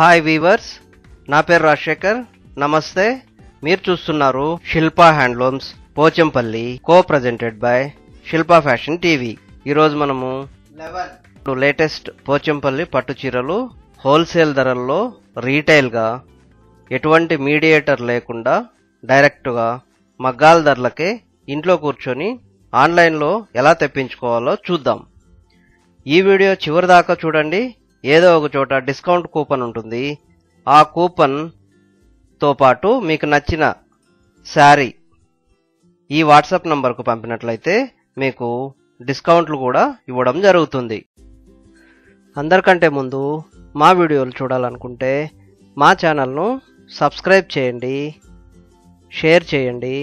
hi weavers నా పేరు రాజశేఖర్ నమస్తే మీరు చూస్తున్నారు Shilpa handlooms Pochampally co presented by Shilpa fashion TV ఈరోజు మనము లేటెస్ట్ పోచంపల్లి పట్టు చీరలు హోల్సేల్ ధరల్లో రీటైల్గా ఎటువంటి మీడియేటర్ లేకుండా డైరెక్ట్గా మగ్గాల ధరలకే ఇంట్లో కూర్చొని ఆన్లైన్లో ఎలా తెప్పించుకోవాలో చూద్దాం ఈ వీడియో చివరి దాకా చూడండి ఏదో ఒక చోట డిస్కౌంట్ కూపన్ ఉంటుంది ఆ కూపన్ తో పాటు మీకు నచ్చిన శారీ ఈ వాట్సాప్ నంబర్కు పంపినట్లయితే మీకు డిస్కౌంట్లు కూడా ఇవ్వడం జరుగుతుంది అందరికంటే ముందు మా వీడియోలు చూడాలనుకుంటే మా ఛానల్ను సబ్స్క్రైబ్ చేయండి షేర్ చేయండి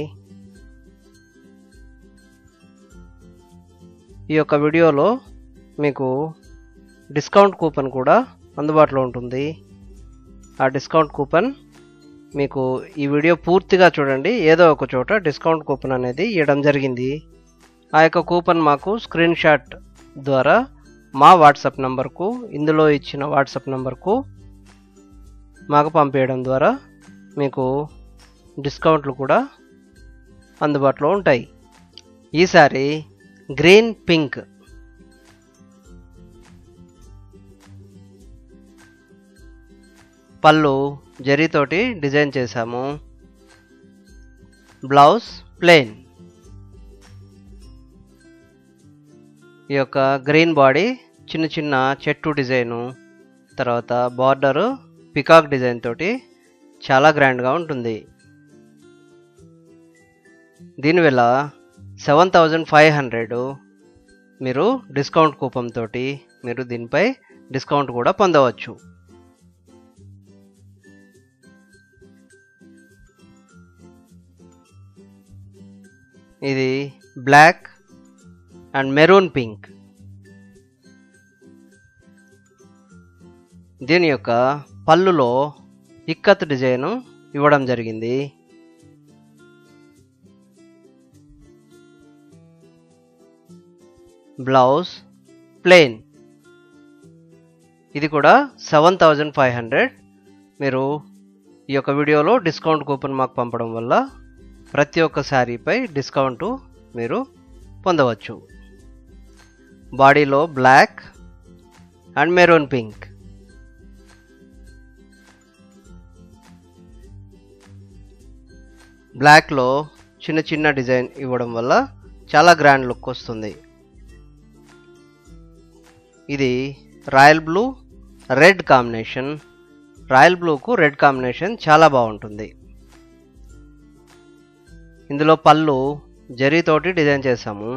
ఈ యొక్క వీడియోలో మీకు డిస్కౌంట్ కూపన్ కూడా అందుబాటులో ఉంటుంది ఆ డిస్కౌంట్ కూపన్ మీకు ఈ వీడియో పూర్తిగా చూడండి ఏదో ఒక చోట డిస్కౌంట్ కూపన్ అనేది ఇవ్వడం జరిగింది ఆ యొక్క కూపన్ మాకు స్క్రీన్ షాట్ ద్వారా మా వాట్సాప్ నంబర్కు ఇందులో ఇచ్చిన వాట్సాప్ నంబర్కు మాకు పంపేయడం ద్వారా మీకు డిస్కౌంట్లు కూడా అందుబాటులో ఉంటాయి ఈసారి గ్రీన్ పింక్ పళ్ళు జరీతోటి డిజైన్ చేశాము బ్లౌజ్ ప్లెయిన్ ఈ యొక్క గ్రీన్ బాడీ చిన్న చిన్న చెట్టు డిజైను తర్వాత బార్డరు పికాక్ డిజైన్ తోటి చాలా గ్రాండ్గా ఉంటుంది దీనివల్ల సెవెన్ థౌజండ్ ఫైవ్ హండ్రెడ్ మీరు డిస్కౌంట్ కూపన్ తోటి మీరు దీనిపై డిస్కౌంట్ కూడా పొందవచ్చు ఇది బ్లాక్ అండ్ మెరూన్ పింక్ దీని యొక్క పళ్ళులో ఇక్కత్ డిజైన్ ఇవ్వడం జరిగింది బ్లౌజ్ ప్లెయిన్ ఇది కూడా సెవెన్ థౌజండ్ ఫైవ్ హండ్రెడ్ మీరు ఈ యొక్క వీడియోలో డిస్కౌంట్ కూపన్ మాకు పంపడం వల్ల ప్రతి ఒక్క శారీపై డిస్కౌంట్ మీరు పొందవచ్చు బాడీలో బ్లాక్ అండ్ మెరూన్ పింక్ బ్లాక్లో చిన్న చిన్న డిజైన్ ఇవ్వడం వల్ల చాలా గ్రాండ్ లుక్ వస్తుంది ఇది royal blue red combination royal బ్లూకు రెడ్ కాంబినేషన్ చాలా బాగుంటుంది ఇందులో పళ్ళు జరీతోటి డిజైన్ చేసాము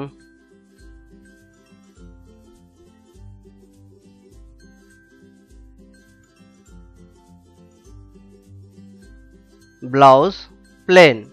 బ్లౌజ్ ప్లేన్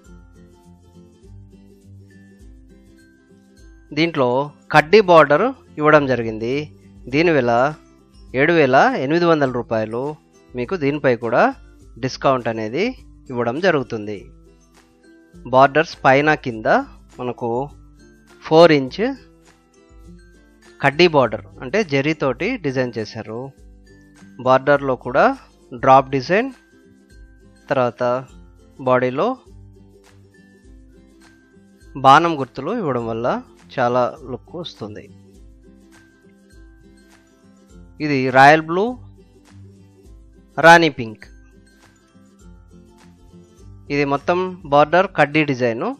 దీంట్లో కడ్డీ బార్డర్ ఇవ్వడం జరిగింది దీని వేల ఏడు వేల ఎనిమిది వందల రూపాయలు మీకు దీనిపై కూడా డిస్కౌంట్ అనేది ఇవ్వడం జరుగుతుంది బార్డర్స్ పైన కింద మనకు ఫోర్ ఇంచ్ కడ్డీ బార్డర్ అంటే జరీతోటి డిజైన్ చేశారు బార్డర్లో కూడా డ్రాప్ డిజైన్ తర్వాత బాడీలో బాణం గుర్తులు ఇవ్వడం వల్ల చాలా లుక్ వస్తుంది ఇది రాయల్ బ్లూ రాణి పింక్ ఇది మొత్తం బార్డర్ కడ్డీ డిజైను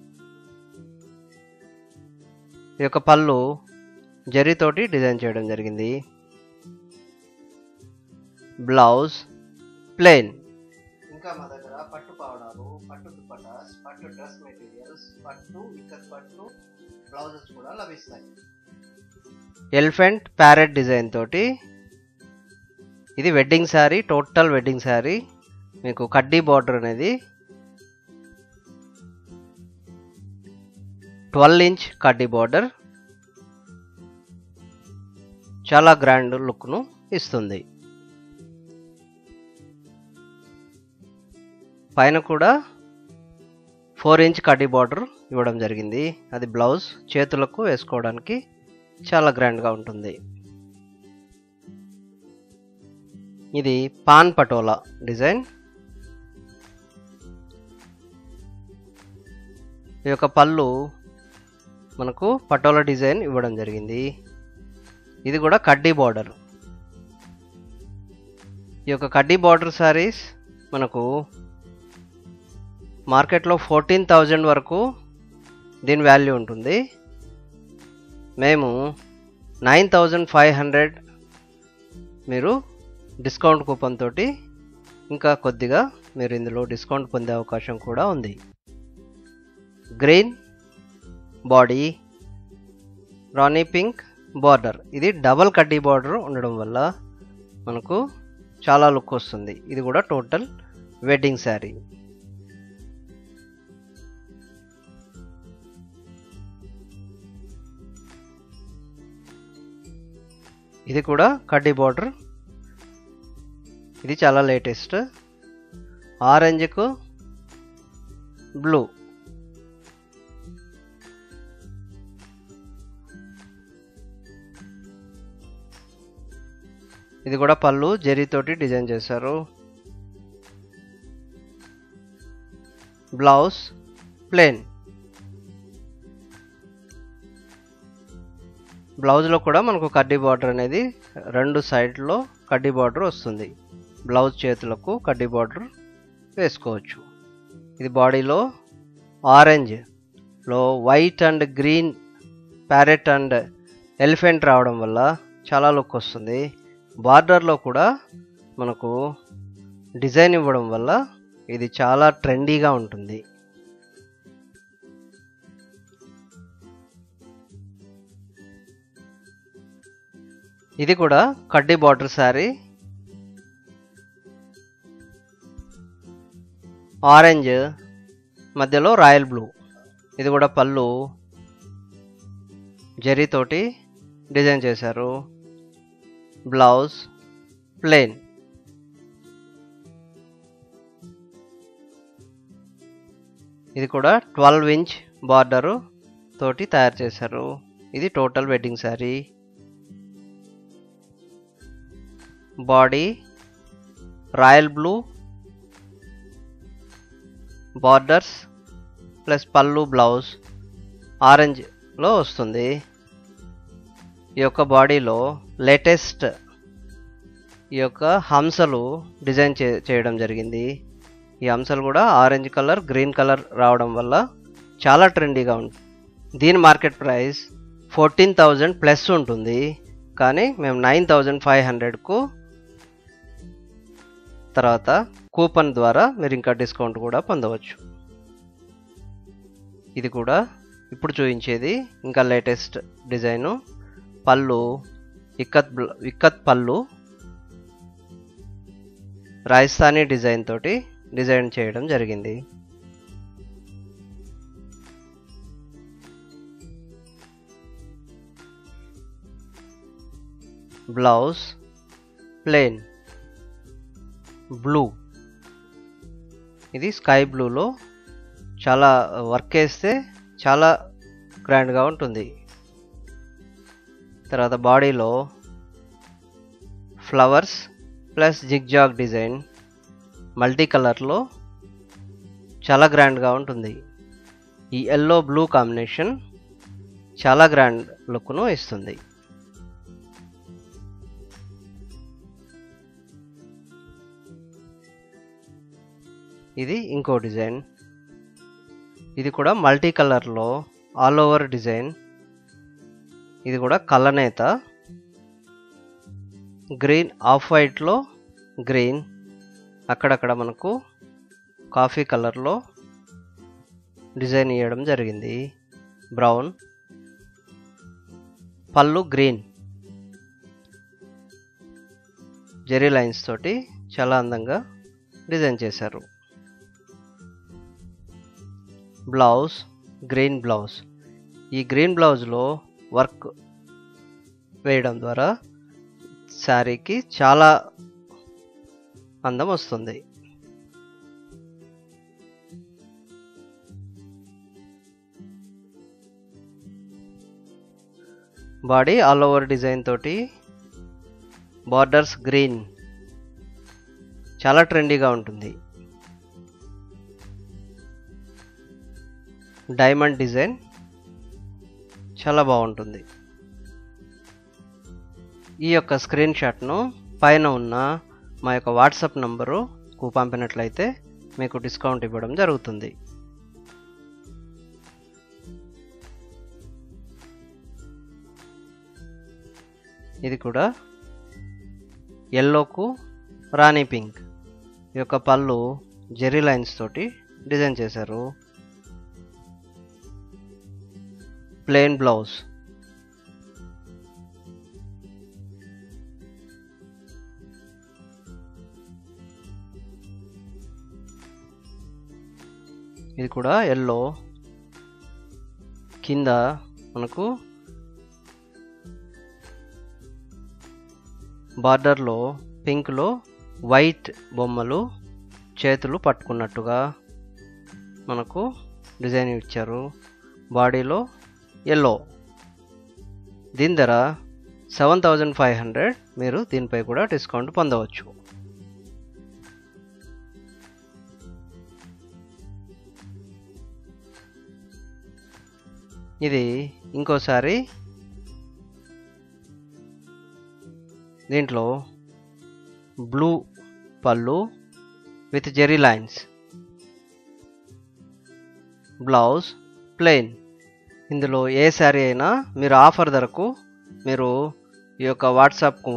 ఈ యొక్క పళ్ళు జరీతోటి డిజైన్ చేయడం జరిగింది బ్లౌజ్ ప్లెయిన్ ఇంకా మా దగ్గర పట్టు పావడాలు పట్టు దుపటాస్ పట్టు డ్రెస్ మెటీరియల్స్ పట్టు ఇక్కత్ పట్టు బ్లౌజెస్ కూడా లభిస్తాయి ఎలిఫెంట్ ప్యారెట్ డిజైన్ తోటి ఇది wedding sari total wedding sari మీకు కడ్డీ బార్డర్ అనేది ట్వెల్వ్ ఇంచ్ కడ్డీ బార్డర్ చాలా గ్రాండ్ లుక్ను ఇస్తుంది పైన కూడా ఫోర్ ఇంచ్ కడ్డీ బార్డర్ ఇవ్వడం జరిగింది అది బ్లౌజ్ చేతులకు వేసుకోవడానికి చాలా గ్రాండ్గా ఉంటుంది ఇది పాన్ పటోలా డిజైన్ ఈ యొక్క పళ్ళు మనకు పటోలా డిజైన్ ఇవ్వడం జరిగింది ఇది కూడా కడ్డీ బార్డర్ ఈ యొక్క కడ్డీ బార్డర్ శారీస్ మనకు మార్కెట్లో ఫోర్టీన్ థౌజండ్ వరకు దీని వాల్యూ ఉంటుంది మేము నైన్ థౌజండ్ ఫైవ్ హండ్రెడ్ మీరు డిస్కౌంట్ కూపన్ తోటి ఇంకా కొద్దిగా మీరు ఇందులో డిస్కౌంట్ పొందే అవకాశం కూడా ఉంది గ్రీన్ బాడీ రాణి పింక్ బార్డర్ ఇది డబల్ కడ్డీ బార్డర్ ఉండడం వల్ల మనకు చాలా లుక్ వస్తుంది ఇది కూడా టోటల్ వెడ్డింగ్ శారీ ఇది కూడా కడ్డీ బార్డర్ ఇది చాలా లేటెస్ట్ ఆరెంజ్కు బ్లూ ఇది కూడా పళ్ళు జరీతోటి డిజైన్ చేశారు బ్లౌజ్ ప్లేన్ బ్లౌజ్లో కూడా మనకు కడ్డీ బార్డర్ అనేది రెండు సైడ్లో కడ్డీ బార్డర్ వస్తుంది బ్లౌజ్ చేతులకు కడ్డీ బార్డర్ వేసుకోవచ్చు ఇది బాడీలో ఆరెంజ్లో white and green parrot and elephant రావడం వల్ల చాలా లుక్ వస్తుంది బార్డర్లో కూడా మనకు డిజైన్ ఇవ్వడం వల్ల ఇది చాలా ట్రెండీగా ఉంటుంది ఇది కూడా కడ్డీ బార్డర్ శారీ ఆరెంజ్ మధ్యలో రాయల్ బ్లూ ఇది కూడా పళ్ళు జరీతోటి డిజైన్ చేశారు బ్లౌజ్ ప్లెయిన్ ఇది కూడా ట్వెల్వ్ ఇంచ్ బార్డరు తోటి తయారు చేశారు ఇది total wedding sari body royal blue borders plus పళ్ళు బ్లౌజ్ ఆరెంజ్లో వస్తుంది ఈ యొక్క బాడీలో లేటెస్ట్ ఈ యొక్క హంసలు డిజైన్ చే చేయడం జరిగింది ఈ హంసలు కూడా ఆరెంజ్ కలర్ గ్రీన్ కలర్ రావడం వల్ల చాలా ట్రెండీగా ఉంటుంది దీని market price fourteen thousand plus ఉంటుంది కానీ మేము నైన్ థౌజండ్ ఫైవ్ హండ్రెడ్కు తర్వాత కూపన్ ద్వారా మీరు ఇంకా డిస్కౌంట్ కూడా పొందవచ్చు ఇది కూడా ఇప్పుడు చూపించేది ఇంకా లేటెస్ట్ డిజైను పళ్ళు ఇక్కత్ బ్ల- ఇక్కత్ పళ్ళు రాజస్థానీ డిజైన్ తోటి డిజైన్ చేయడం జరిగింది బ్లౌజ్ ప్లేన్ బ్లూ ఇది స్కై బ్లూలో చాలా వర్క్ వేస్తే చాలా గ్రాండ్గా ఉంటుంది తర్వాత బాడీలో flowers plus zigzag design multi కలర్లో చాలా గ్రాండ్గా ఉంటుంది ఈ ఎల్లో బ్లూ కాంబినేషన్ చాలా గ్రాండ్ లుక్ను ఇస్తుంది ఇది ఇంకో డిజైన్ ఇది కూడా మల్టీ కలర్లో ఆల్ ఓవర్ డిజైన్ ఇది కూడా కళ్ళనేత గ్రీన్ ఆఫ్ వైట్లో గ్రీన్ అక్కడక్కడ మనకు కాఫీ కలర్లో డిజైన్ ఇవ్వడం జరిగింది బ్రౌన్ పళ్ళు గ్రీన్ జెరీ లైన్స్ తోటి చాలా అందంగా డిజైన్ చేశారు బ్లౌజ్ గ్రీన్ బ్లౌజ్ ఈ గ్రీన్ బ్లౌజ్లో వర్క్ వేయడం ద్వారా శారీకి చాలా అందం వస్తుంది బాడీ ఆల్ ఓవర్ డిజైన్ తోటి బార్డర్స్ గ్రీన్ చాలా ట్రెండీగా ఉంటుంది డైమండ్ డిజైన్ చాలా బాగుంటుంది ఈ యొక్క స్క్రీన్ షాట్ను పైన ఉన్న మా యొక్క వాట్సాప్ నంబరుకు పంపినట్లయితే మీకు డిస్కౌంట్ ఇవ్వడం జరుగుతుంది ఇది కూడా ఎల్లోకు రాణి పింక్ ఈ యొక్క పళ్ళు జెరీ లైన్స్ తోటి డిజైన్ చేశారు ప్లెయిన్ బ్లౌజ్ ఇది కూడా ఎల్లో కింద మనకు బార్డర్లో పింక్లో వైట్ బొమ్మలు చేతులు పట్టుకున్నట్టుగా మనకు డిజైన్ ఇచ్చారు బాడీలో ఎల్లో దీని ధర సెవెన్ థౌజండ్ ఫైవ్ హండ్రెడ్ మీరు దీనిపై కూడా డిస్కౌంట్ పొందవచ్చు ఇది ఇంకోసారి దీంట్లో బ్లూ పళ్ళు విత్ జెరీ లైన్స్ బ్లౌజ్ ప్లెయిన్ ఇందులో ఏ శారీ అయినా మీరు ఆఫర్ ధరకు మీరు ఈ యొక్క వాట్సాప్కు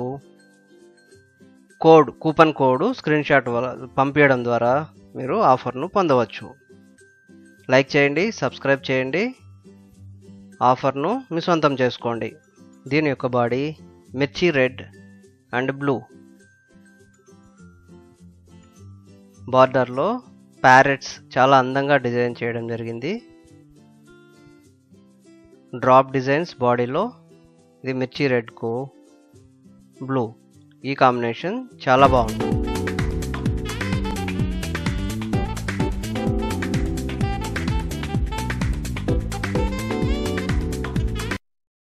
code coupon code screenshot పంపించడం ద్వారా మీరు ఆఫర్ను పొందవచ్చు లైక్ చేయండి సబ్స్క్రైబ్ చేయండి ఆఫర్ను మీ సొంతం చేసుకోండి దీని యొక్క బాడీ మిర్చి రెడ్ అండ్ బ్లూ బార్డర్లో ప్యారెట్స్ చాలా అందంగా డిజైన్ చేయడం జరిగింది డ్రాప్ డిజైన్స్ బాడీలో ఇది మిర్చి రెడ్కు బ్లూ ఈ కాంబినేషన్ చాలా బాగుంది